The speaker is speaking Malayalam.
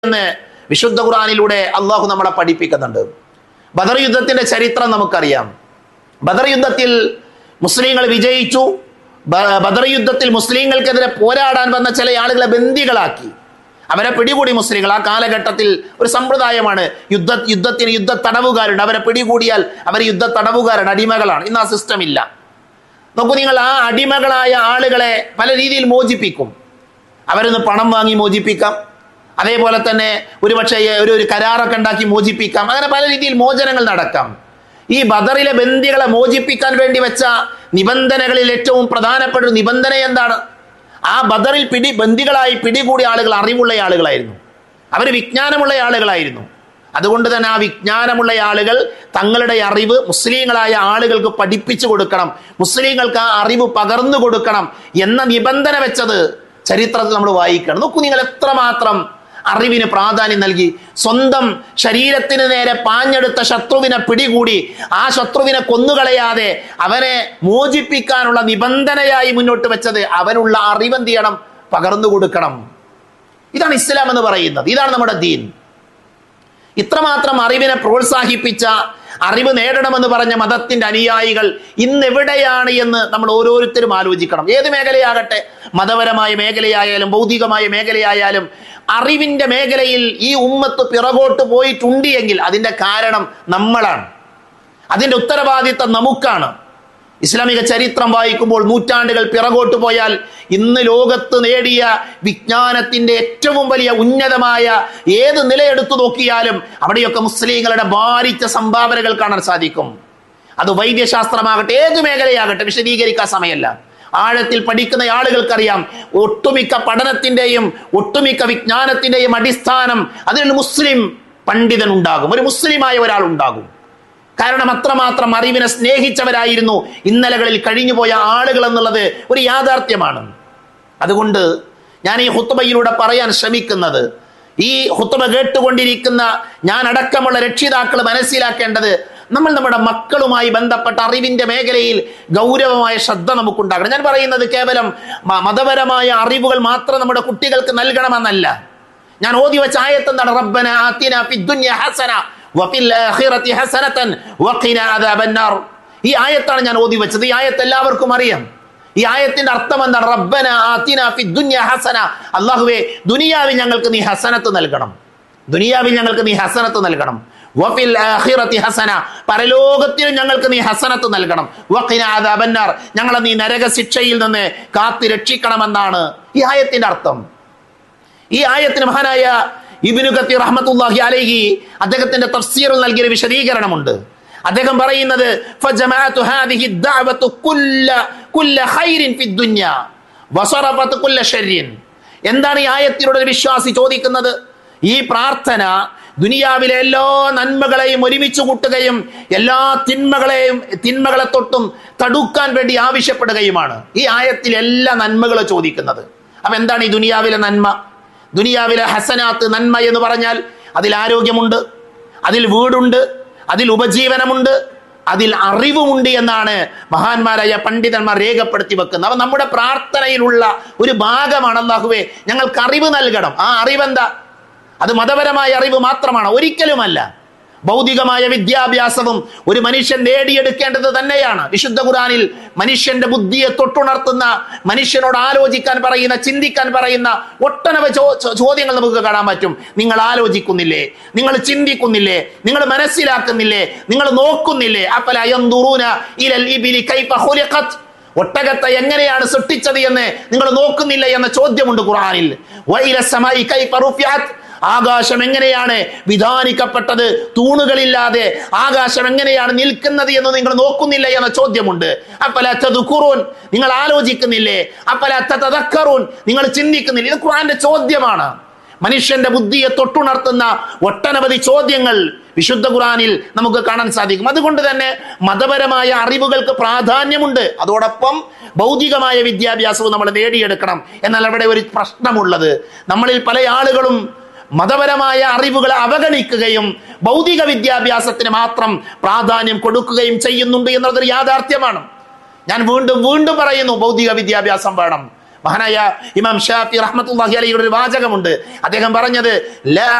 എന്ന് വിശുദ്ധ ഖുർആനിലൂടെ അള്ളാഹു നമ്മളെ പഠിപ്പിക്കുന്നുണ്ട് ബദർ യുദ്ധത്തിന്റെ ചരിത്രം നമുക്കറിയാം ബദർ യുദ്ധത്തിൽ മുസ്ലിങ്ങൾ വിജയിച്ചു ബ- ബദർ യുദ്ധത്തിൽ മുസ്ലിങ്ങൾക്കെതിരെ പോരാടാൻ വന്ന ചില ആളുകളെ ബന്ദികളാക്കി അവരെ പിടികൂടി മുസ്ലിങ്ങൾ ആ കാലഘട്ടത്തിൽ ഒരു സമ്പ്രദായമാണ് യുദ്ധ യുദ്ധത്തിന് യുദ്ധ തടവുകാരുണ്ട് അവരെ പിടികൂടിയാൽ അവർ യുദ്ധ തടവുകാരാണ് അടിമകളാണ് ഇന്ന് ആ സിസ്റ്റം ഇല്ല നോക്കൂ നിങ്ങൾ ആ അടിമകളായ ആളുകളെ പല രീതിയിൽ മോചിപ്പിക്കും അവരിന്ന് പണം വാങ്ങി മോചിപ്പിക്കാം അതേപോലെ തന്നെ ഒരുപക്ഷെ ഒരു ഒരു കരാറൊക്കെ ഉണ്ടാക്കി മോചിപ്പിക്കാം അങ്ങനെ പല രീതിയിൽ മോചനങ്ങൾ നടക്കാം ഈ ബദറിലെ ബന്ദികളെ മോചിപ്പിക്കാൻ വേണ്ടി വെച്ച നിബന്ധനകളിൽ ഏറ്റവും പ്രധാനപ്പെട്ട ഒരു നിബന്ധന എന്താണ് ആ ബദറിൽ പിടി ബന്ദികളായി പിടികൂടിയ ആളുകൾ അറിവുള്ള ആളുകളായിരുന്നു അവർ വിജ്ഞാനമുള്ള ആളുകളായിരുന്നു അതുകൊണ്ട് തന്നെ ആ വിജ്ഞാനമുള്ള ആളുകൾ തങ്ങളുടെ അറിവ് മുസ്ലിങ്ങളായ ആളുകൾക്ക് പഠിപ്പിച്ചു കൊടുക്കണം മുസ്ലിങ്ങൾക്ക് ആ അറിവ് പകർന്നു കൊടുക്കണം എന്ന നിബന്ധന വെച്ചത് ചരിത്രത്തിൽ നമ്മൾ വായിക്കണം നോക്കൂ നിങ്ങൾ എത്രമാത്രം അറിവിന് പ്രാധാന്യം നൽകി സ്വന്തം ശരീരത്തിന് നേരെ പാഞ്ഞെടുത്ത ശത്രുവിനെ പിടികൂടി ആ ശത്രുവിനെ കൊന്നുകളയാതെ അവനെ മോചിപ്പിക്കാനുള്ള നിബന്ധനയായി മുന്നോട്ട് വെച്ചത് അവനുള്ള അറിവ് എന്ത് ചെയ്യണം പകർന്നു കൊടുക്കണം ഇതാണ് ഇസ്ലാം എന്ന് പറയുന്നത് ഇതാണ് നമ്മുടെ ദീൻ ഇത്രമാത്രം അറിവിനെ പ്രോത്സാഹിപ്പിച്ച അറിവ് നേടണമെന്ന് പറഞ്ഞ മതത്തിന്റെ അനുയായികൾ ഇന്ന് എവിടെയാണ് എന്ന് നമ്മൾ ഓരോരുത്തരും ആലോചിക്കണം ഏത് മേഖലയാകട്ടെ മതപരമായ മേഖലയായാലും ഭൗതികമായ മേഖലയായാലും അറിവിന്റെ മേഖലയിൽ ഈ ഉമ്മത്ത് പിറകോട്ട് പോയിട്ടുണ്ട് എങ്കിൽ അതിന്റെ കാരണം നമ്മളാണ് അതിന്റെ ഉത്തരവാദിത്തം നമുക്കാണ് ഇസ്ലാമിക ചരിത്രം വായിക്കുമ്പോൾ നൂറ്റാണ്ടുകൾ പിറകോട്ട് പോയാൽ ഇന്ന് ലോകത്ത് നേടിയ വിജ്ഞാനത്തിന്റെ ഏറ്റവും വലിയ ഉന്നതമായ ഏത് നിലയെടുത്തു നോക്കിയാലും അവിടെയൊക്കെ മുസ്ലിങ്ങളുടെ ഭാരിച്ച സംഭാവനകൾ കാണാൻ സാധിക്കും അത് വൈദ്യശാസ്ത്രമാകട്ടെ ഏത് മേഖലയാകട്ടെ വിശദീകരിക്കാൻ സമയമല്ല ആഴത്തിൽ പഠിക്കുന്ന ആളുകൾക്കറിയാം ഒട്ടുമിക്ക പഠനത്തിന്റെയും ഒട്ടുമിക്ക വിജ്ഞാനത്തിന്റെയും അടിസ്ഥാനം അതിൽ മുസ്ലിം പണ്ഡിതൻ ഉണ്ടാകും ഒരു മുസ്ലിമായ ഒരാൾ ഉണ്ടാകും കാരണം അത്രമാത്രം അറിവിനെ സ്നേഹിച്ചവരായിരുന്നു ഇന്നലകളിൽ കഴിഞ്ഞുപോയ ആളുകൾ എന്നുള്ളത് ഒരു യാഥാർത്ഥ്യമാണ് അതുകൊണ്ട് ഞാൻ ഈ ഹുത്തുബയിലൂടെ പറയാൻ ശ്രമിക്കുന്നത് ഈ ഹുത്തുബ കേട്ടുകൊണ്ടിരിക്കുന്ന ഞാൻ അടക്കമുള്ള രക്ഷിതാക്കൾ മനസ്സിലാക്കേണ്ടത് നമ്മൾ നമ്മുടെ മക്കളുമായി ബന്ധപ്പെട്ട അറിവിന്റെ മേഖലയിൽ ഗൗരവമായ ശ്രദ്ധ നമുക്കുണ്ടാകണം ഞാൻ പറയുന്നത് കേവലം മ- മതപരമായ അറിവുകൾ മാത്രം നമ്മുടെ കുട്ടികൾക്ക് നൽകണമെന്നല്ല ഞാൻ ഓതി വെച്ച ആയത്ത് എന്താണ് റബ്ബന ആതിന ഫിദ്ദുനിയ ഹസന വഫിൽ ആഖിറതി ഹസനതൻ വഖിന അദാബന്നാർ ഈ ആയത്താണ് ഞാൻ ഓതി വെച്ചത് ഈ ആയത്ത് എല്ലാവർക്കും അറിയാം ഈ ആയത്തിന്റെ അർത്ഥം എന്താണ് റബ്ബന ആതിന ഫിദ്ദുനിയ ഹസന അല്ലാഹുവേ ദുനിയാവിൽ ഞങ്ങൾക്ക് നീ ഹസനത്ത് നൽകണം ദുനിയാവിൽ ഞങ്ങൾക്ക് നീ ഹസനത്ത് നൽകണം വഫിൽ ആഖിറതി ഹസന പരലോകത്തിലും ഞങ്ങൾക്ക് നീ ഹസനത്ത് നൽകണം വഖിന അദാബന്നാർ ഞങ്ങളെ നീ നരക ശിക്ഷയിൽ നിന്ന് കാത്തി രക്ഷിക്കണമെന്നാണ് ഈ ആയത്തിന്റെ അർത്ഥം ഈ ആയത്തിന് മഹാനായ ഇബിനു കത്തി റഹ്മത്തുല്ലാഹി അലൈഹി അദ്ദേഹത്തിന്റെ തഫ്സീറിൽ നൽകിയ ഒരു വിശദീകരണമുണ്ട് അദ്ദേഹം പറയുന്നത് ഫജമഅതു ഹാദിഹി ദഅവതു കുല്ല കുല്ല ഖൈരിൻ ഫി ദുനിയ വസറഫത് കുല്ല ശർരിൻ എന്താണ് ഈ ആയത്തിലൂടെ ഒരു വിശ്വാസി ചോദിക്കുന്നത് ഈ പ്രാർത്ഥന ദുനിയാവിലെ എല്ലാ നന്മകളെയും ഒരുമിച്ച് കൂട്ടുകയും എല്ലാ തിന്മകളെയും തിന്മകളെ തൊട്ടും തടുക്കാൻ വേണ്ടി ആവശ്യപ്പെടുകയുമാണ് ഈ ആയത്തിൽ എല്ലാ നന്മകളും ചോദിക്കുന്നത് അപ്പൊ എന്താണ് ഈ ദുനിയാവിലെ നന്മ ദുനിയാവിലെ ഹസനാത്ത് നന്മ എന്ന് പറഞ്ഞാൽ അതിൽ ആരോഗ്യമുണ്ട് അതിൽ വീടുണ്ട് അതിൽ ഉപജീവനമുണ്ട് അതിൽ അറിവുമുണ്ട് എന്നാണ് മഹാന്മാരായ പണ്ഡിതന്മാർ രേഖപ്പെടുത്തി വെക്കുന്നത് അപ്പൊ നമ്മുടെ പ്രാർത്ഥനയിലുള്ള ഒരു ഭാഗമാണ് അള്ളാഹുവേ ഞങ്ങൾക്ക് അറിവ് നൽകണം ആ അറിവെന്താ അത് മതപരമായ അറിവ് മാത്രമാണ് ഒരിക്കലുമല്ല ഭൗതികമായ വിദ്യാഭ്യാസവും ഒരു മനുഷ്യൻ നേടിയെടുക്കേണ്ടത് തന്നെയാണ് വിശുദ്ധ ഖുറാനിൽ മനുഷ്യന്റെ ബുദ്ധിയെ തൊട്ടുണർത്തുന്ന മനുഷ്യനോട് ആലോചിക്കാൻ പറയുന്ന ചിന്തിക്കാൻ പറയുന്ന ഒട്ടനവധി ചോ- ചോ- ചോദ്യങ്ങൾ നമുക്ക് കാണാൻ പറ്റും നിങ്ങൾ ആലോചിക്കുന്നില്ലേ നിങ്ങൾ ചിന്തിക്കുന്നില്ലേ നിങ്ങൾ മനസ്സിലാക്കുന്നില്ലേ നിങ്ങൾ നോക്കുന്നില്ലേ അപ്പല യന്ദുറൂന ഇലൽ ഇബിലി കൈഫ ഖുലിഖത് ഒട്ടകത്തെ എങ്ങനെയാണ് സൃഷ്ടിച്ചത് എന്ന് നിങ്ങൾ നോക്കുന്നില്ല എന്ന ചോദ്യമുണ്ട് ഖുർആനിൽ വൈല സമായി കൈഫ റുഫിഅത് ആകാശം എങ്ങനെയാണ് വിധാനിക്കപ്പെട്ടത് തൂണുകളില്ലാതെ ആകാശം എങ്ങനെയാണ് നിൽക്കുന്നത് എന്ന് നിങ്ങൾ നോക്കുന്നില്ല എന്ന ചോദ്യമുണ്ട് അപ്പല തദുക്കുറൂൻ നിങ്ങൾ ആലോചിക്കുന്നില്ലേ അപ്പല തതക്കറൂൻ നിങ്ങൾ ചിന്തിക്കുന്നില്ല ഇത് ഖുർആന്റെ ചോദ്യമാണ് മനുഷ്യന്റെ ബുദ്ധിയെ തൊട്ടുണർത്തുന്ന ഒട്ടനവധി ചോദ്യങ്ങൾ വിശുദ്ധ ഖുറാനിൽ നമുക്ക് കാണാൻ സാധിക്കും അതുകൊണ്ട് തന്നെ മതപരമായ അറിവുകൾക്ക് പ്രാധാന്യമുണ്ട് അതോടൊപ്പം ഭൗതികമായ വിദ്യാഭ്യാസവും നമ്മൾ നേടിയെടുക്കണം എന്നാൽ അവിടെ ഒരു പ്രശ്നമുള്ളത് നമ്മളിൽ പല ആളുകളും മതപരമായ അറിവുകളെ അവഗണിക്കുകയും ഭൗതിക വിദ്യാഭ്യാസത്തിന് മാത്രം പ്രാധാന്യം കൊടുക്കുകയും ചെയ്യുന്നുണ്ട് എന്നതൊരു യാഥാർത്ഥ്യമാണ് ഞാൻ വീണ്ടും വീണ്ടും പറയുന്നു ഭൗതിക വിദ്യാഭ്യാസം വേണം മഹാനായ ഇമാം ഷാഫി റഹ്മത്തുള്ളാഹി അലൈഹിയുടെ ഒരു വാചകമുണ്ട് അദ്ദേഹം പറഞ്ഞത് ലാ